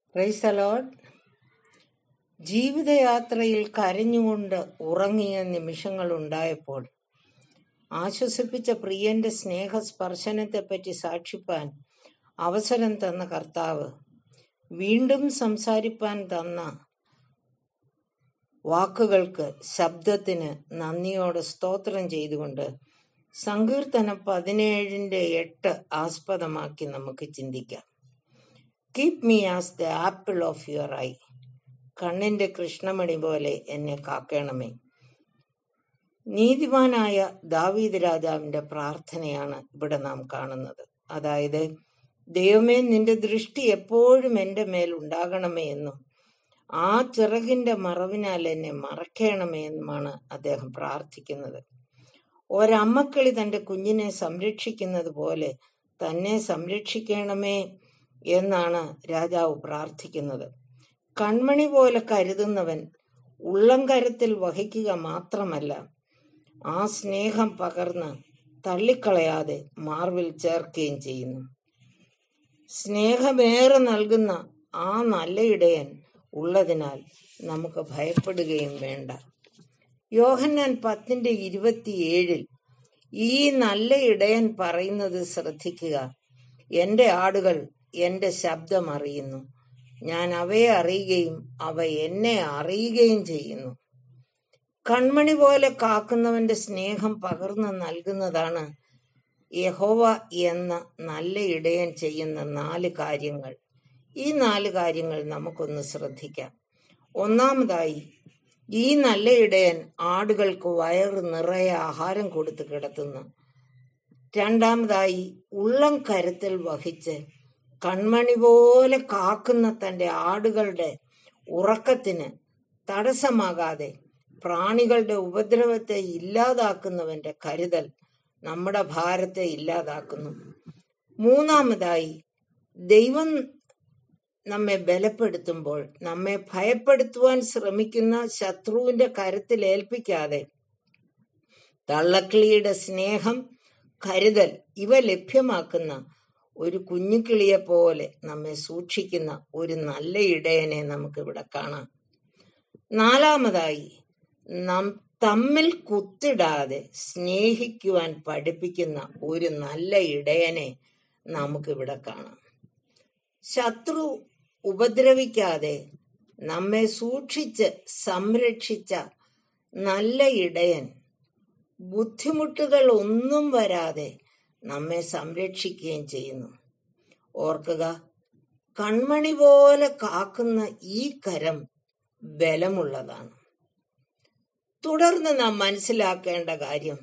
price allowed ജീവിതയാത്രയിൽ കരഞ്ഞുകൊണ്ട് ഉറങ്ങിയ നിമിഷങ്ങൾ ഉണ്ടായപ്പോൾ ആശ്വസിപ്പിച്ച പ്രിയന്റെ സ്നേഹസ്പർശനത്തെപ്പറ്റി സാക്ഷിപ്പാൻ അവസരം തന്ന കർത്താവ് വീണ്ടും സംസാരിപ്പാൻ തന്ന വാക്കുകൾക്ക് ശബ്ദത്തിന് നന്ദിയോടെ സ്തോത്രം ചെയ്തുകൊണ്ട് സങ്കീർത്തനം പതിനേഴിന്റെ എട്ട് ആസ്പദമാക്കി നമുക്ക് ചിന്തിക്കാം keep me as the apple of your eye കണ്ണിന്റെ കൃഷ്ണമണി പോലെ എന്നെ കാക്കണമേ നീതിമാനായ ദാവീദ് രാജാവിന്റെ പ്രാർത്ഥനയാണ് ഇവിടെ നാം കാണുന്നത് അതായത് ദൈവമേ നിന്റെ ദൃഷ്ടി എപ്പോഴും എൻ്റെ മേൽ ഉണ്ടാകണമേ എന്നും ആ ചിറകിന്റെ മറവിനാൽ എന്നെ മറയ്ക്കണമേ എന്നുമാണ് അദ്ദേഹം പ്രാർത്ഥിക്കുന്നത് ഒരമ്മക്കിളി തന്റെ കുഞ്ഞിനെ സംരക്ഷിക്കുന്നത് പോലെ തന്നെ സംരക്ഷിക്കണമേ എന്നാണ് രാജാവ് പ്രാർത്ഥിക്കുന്നത് കൺമണി പോലെ കരുതുന്നവൻ ഉള്ളം കരത്തിൽ വഹിക്കുക മാത്രമല്ല ആ സ്നേഹം പകർന്ന് തള്ളിക്കളയാതെ മാർവിൽ ചേർക്കുകയും ചെയ്യുന്നു സ്നേഹമേറെ നൽകുന്ന ആ നല്ല ഇടയൻ ഉള്ളതിനാൽ നമുക്ക് ഭയപ്പെടുകയും വേണ്ട യോഹന്നാൻ പത്തിന്റെ ഇരുപത്തിയേഴിൽ ഈ നല്ല ഇടയൻ പറയുന്നത് ശ്രദ്ധിക്കുക എന്റെ ആടുകൾ എന്റെ ശബ്ദം അറിയുന്നു ഞാൻ അവയെ അറിയുകയും അവ എന്നെ അറിയുകയും ചെയ്യുന്നു കൺമണി പോലെ കാക്കുന്നവന്റെ സ്നേഹം പകർന്നു നൽകുന്നതാണ് യഹോവ എന്ന നല്ല ഇടയൻ ചെയ്യുന്ന നാല് കാര്യങ്ങൾ ഈ നാല് കാര്യങ്ങൾ നമുക്കൊന്ന് ശ്രദ്ധിക്കാം ഒന്നാമതായി ഈ നല്ല ഇടയൻ ആടുകൾക്ക് വയറ് നിറയെ ആഹാരം കൊടുത്ത് കിടത്തുന്നു രണ്ടാമതായി ഉള്ളം കരുത്തിൽ വഹിച്ച് കൺമണി പോലെ കാക്കുന്ന തന്റെ ആടുകളുടെ ഉറക്കത്തിന് തടസ്സമാകാതെ പ്രാണികളുടെ ഉപദ്രവത്തെ ഇല്ലാതാക്കുന്നവന്റെ കരുതൽ നമ്മുടെ ഭാരത്തെ ഇല്ലാതാക്കുന്നു മൂന്നാമതായി ദൈവം നമ്മെ ബലപ്പെടുത്തുമ്പോൾ നമ്മെ ഭയപ്പെടുത്തുവാൻ ശ്രമിക്കുന്ന ശത്രുവിന്റെ കരുത്തിൽ ഏൽപ്പിക്കാതെ തള്ളക്കിളിയുടെ സ്നേഹം കരുതൽ ഇവ ലഭ്യമാക്കുന്ന ഒരു കുഞ്ഞുകിളിയെ പോലെ നമ്മെ സൂക്ഷിക്കുന്ന ഒരു നല്ല ഇടയനെ നമുക്ക് ഇവിടെ കാണാം നാലാമതായി നാം തമ്മിൽ കുത്തിടാതെ സ്നേഹിക്കുവാൻ പഠിപ്പിക്കുന്ന ഒരു നല്ല ഇടയനെ നമുക്കിവിടെ കാണാം ശത്രു ഉപദ്രവിക്കാതെ നമ്മെ സൂക്ഷിച്ച് സംരക്ഷിച്ച നല്ല ഇടയൻ ബുദ്ധിമുട്ടുകൾ ഒന്നും വരാതെ നമ്മെ സംരക്ഷിക്കുകയും ചെയ്യുന്നു ഓർക്കുക കൺമണി പോലെ കാക്കുന്ന ഈ കരം ബലമുള്ളതാണ് തുടർന്ന് നാം മനസ്സിലാക്കേണ്ട കാര്യം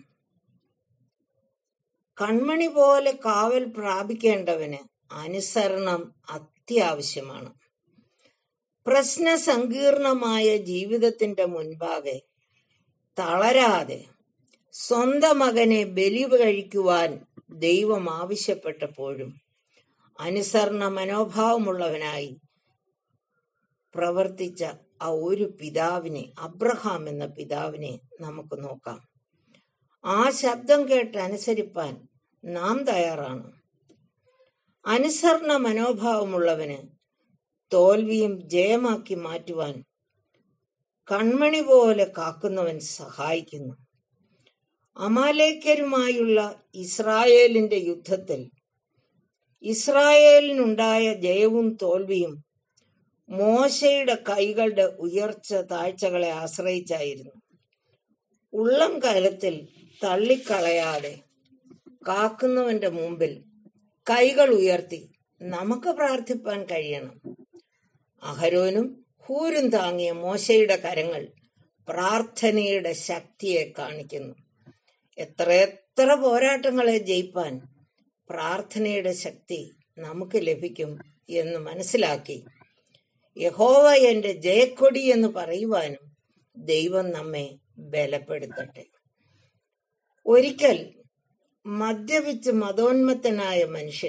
കൺമണി പോലെ കാവൽ പ്രാപിക്കേണ്ടവന് അനുസരണം അത്യാവശ്യമാണ് പ്രശ്ന സങ്കീർണമായ ജീവിതത്തിന്റെ മുൻപാകെ തളരാതെ സ്വന്തം മകനെ ബലി കഴിക്കുവാൻ ദൈവം ആവശ്യപ്പെട്ടപ്പോഴും അനുസരണ മനോഭാവമുള്ളവനായി പ്രവർത്തിച്ച ആ ഒരു പിതാവിനെ അബ്രഹാം എന്ന പിതാവിനെ നമുക്ക് നോക്കാം ആ ശബ്ദം കേട്ട് അനുസരിപ്പാൻ നാം തയ്യാറാണ് അനുസരണ മനോഭാവമുള്ളവന് തോൽവിയും ജയമാക്കി മാറ്റുവാൻ കൺമണി പോലെ കാക്കുന്നവൻ സഹായിക്കുന്നു അമാലേക്കരുമായുള്ള ഇസ്രായേലിന്റെ യുദ്ധത്തിൽ ഇസ്രായേലിനുണ്ടായ ജയവും തോൽവിയും മോശയുടെ കൈകളുടെ ഉയർച്ച താഴ്ചകളെ ആശ്രയിച്ചായിരുന്നു ഉള്ളം കലത്തിൽ തള്ളിക്കളയാതെ കാക്കുന്നവന്റെ മുമ്പിൽ കൈകൾ ഉയർത്തി നമുക്ക് പ്രാർത്ഥിപ്പാൻ കഴിയണം അഹരോനും ഹൂരും താങ്ങിയ മോശയുടെ കരങ്ങൾ പ്രാർത്ഥനയുടെ ശക്തിയെ കാണിക്കുന്നു എത്ര എത്ര പോരാട്ടങ്ങളെ ജയിപ്പാൻ പ്രാർത്ഥനയുടെ ശക്തി നമുക്ക് ലഭിക്കും എന്ന് മനസ്സിലാക്കി യഹോവ എന്റെ ജയക്കൊടി എന്ന് പറയുവാനും ദൈവം നമ്മെ ബലപ്പെടുത്തട്ടെ ഒരിക്കൽ മദ്യപിച്ച് മതോന്മത്തനായ മനുഷ്യൻ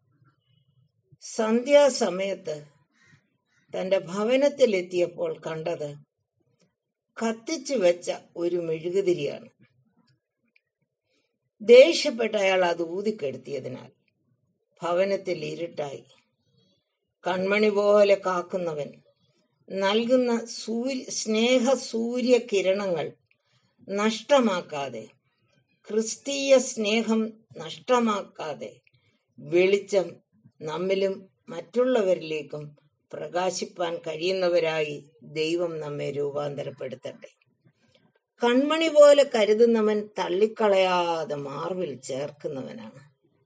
സന്ധ്യാസമയത്ത് തന്റെ ഭവനത്തിലെത്തിയപ്പോൾ കണ്ടത് കത്തിച്ചു വെച്ച ഒരു മെഴുകുതിരിയാണ് ദേഷ്യപ്പെട്ട അയാൾ അത് ഊതിക്കെടുത്തിയതിനാൽ ഭവനത്തിൽ ഇരുട്ടായി കൺമണി പോലെ കാക്കുന്നവൻ നൽകുന്ന സൂര്യ സ്നേഹ സൂര്യ കിരണങ്ങൾ നഷ്ടമാക്കാതെ ക്രിസ്തീയ സ്നേഹം നഷ്ടമാക്കാതെ വെളിച്ചം നമ്മിലും മറ്റുള്ളവരിലേക്കും പ്രകാശിപ്പാൻ കഴിയുന്നവരായി ദൈവം നമ്മെ രൂപാന്തരപ്പെടുത്തട്ടെ കൺമണി പോലെ കരുതുന്നവൻ തള്ളിക്കളയാതെ മാർവിൽ ചേർക്കുന്നവനാണ്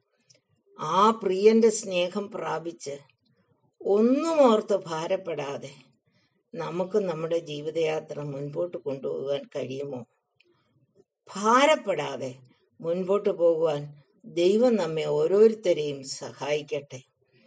ആ പ്രിയന്റെ സ്നേഹം പ്രാപിച്ച് ഒന്നും ഓർത്ത് ഭാരപ്പെടാതെ നമുക്ക് നമ്മുടെ ജീവിതയാത്ര മുൻപോട്ട് കൊണ്ടുപോകാൻ കഴിയുമോ ഭാരപ്പെടാതെ മുൻപോട്ട് പോകുവാൻ ദൈവം നമ്മെ ഓരോരുത്തരെയും സഹായിക്കട്ടെ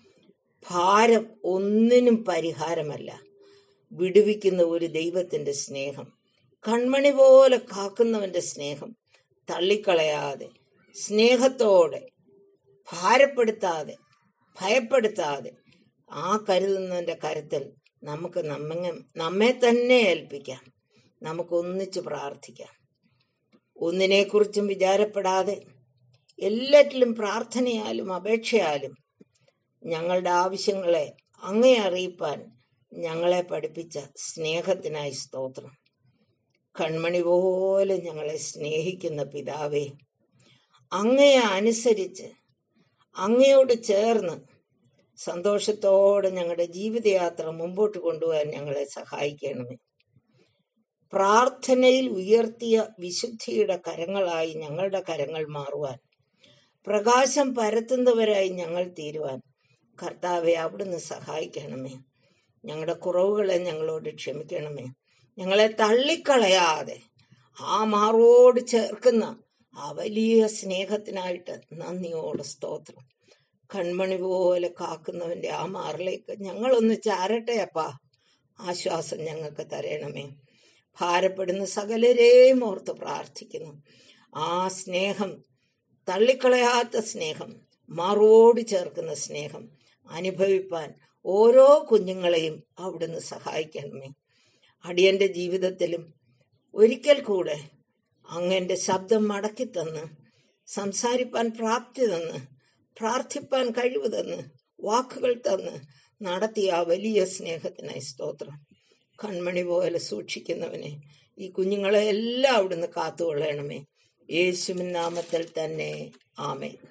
ഭാരം ഒന്നിനും പരിഹാരമല്ല വിടുവിക്കുന്ന ഒരു ദൈവത്തിന്റെ സ്നേഹം കൺമണി പോലെ കാക്കുന്നവന്റെ സ്നേഹം തള്ളിക്കളയാതെ സ്നേഹത്തോടെ ഭാരപ്പെടുത്താതെ ഭയപ്പെടുത്താതെ ആ കരുതുന്നതിന്റെ കരുത്തിൽ നമുക്ക് നമ്മെ നമ്മെ തന്നെ ഏൽപ്പിക്കാം നമുക്ക് ഒന്നിച്ച് പ്രാർത്ഥിക്കാം ഒന്നിനെക്കുറിച്ചും വിചാരപ്പെടാതെ എല്ലാറ്റിലും പ്രാർത്ഥനയാലും അപേക്ഷയാലും ഞങ്ങളുടെ ആവശ്യങ്ങളെ അങ്ങേ അറിയിപ്പാൻ ഞങ്ങളെ പഠിപ്പിച്ച സ്നേഹത്തിനായി സ്തോത്രം കൺമണി പോലെ ഞങ്ങളെ സ്നേഹിക്കുന്ന പിതാവേ അങ്ങയെ അനുസരിച്ച് അങ്ങയോട് ചേർന്ന് സന്തോഷത്തോടെ ഞങ്ങളുടെ ജീവിതയാത്ര മുമ്പോട്ട് കൊണ്ടുപോകാൻ ഞങ്ങളെ സഹായിക്കണമേ പ്രാർത്ഥനയിൽ ഉയർത്തിയ വിശുദ്ധിയുടെ കരങ്ങളായി ഞങ്ങളുടെ കരങ്ങൾ മാറുവാൻ പ്രകാശം പരത്തുന്നവരായി ഞങ്ങൾ തീരുവാൻ കർത്താവെ അവിടുന്ന് സഹായിക്കണമേ ഞങ്ങളുടെ കുറവുകളെ ഞങ്ങളോട് ക്ഷമിക്കണമേ ഞങ്ങളെ തള്ളിക്കളയാതെ ആ മാറോട് ചേർക്കുന്ന ആ വലിയ സ്നേഹത്തിനായിട്ട് നന്ദിയോടെ സ്തോത്രം കൺമണി പോലെ കാക്കുന്നവന്റെ ആ മാറിലേക്ക് ഞങ്ങളൊന്ന് ചാരട്ടെ അപ്പാ ആശ്വാസം ഞങ്ങൾക്ക് തരണമേ ഭാരപ്പെടുന്ന സകലരെയും ഓർത്ത് പ്രാർത്ഥിക്കുന്നു ആ സ്നേഹം തള്ളിക്കളയാത്ത സ്നേഹം മറോട് ചേർക്കുന്ന സ്നേഹം അനുഭവിപ്പാൻ ഓരോ കുഞ്ഞുങ്ങളെയും അവിടുന്ന് സഹായിക്കണമേ അടിയന്റെ ജീവിതത്തിലും ഒരിക്കൽ കൂടെ അങ്ങന്റെ ശബ്ദം മടക്കി തന്ന് സംസാരിപ്പാൻ പ്രാപ്തി തന്ന് പ്രാർത്ഥിപ്പാൻ കഴിവ് തന്ന് വാക്കുകൾ തന്ന് നടത്തിയ ആ വലിയ സ്നേഹത്തിനായി സ്തോത്രം കൺമണി പോലെ സൂക്ഷിക്കുന്നവനെ ഈ കുഞ്ഞുങ്ങളെ എല്ലാം അവിടുന്ന് കാത്തുകൊള്ളണമേ യേശുവിൻ നാമത്തിൽ തന്നെ ആമേ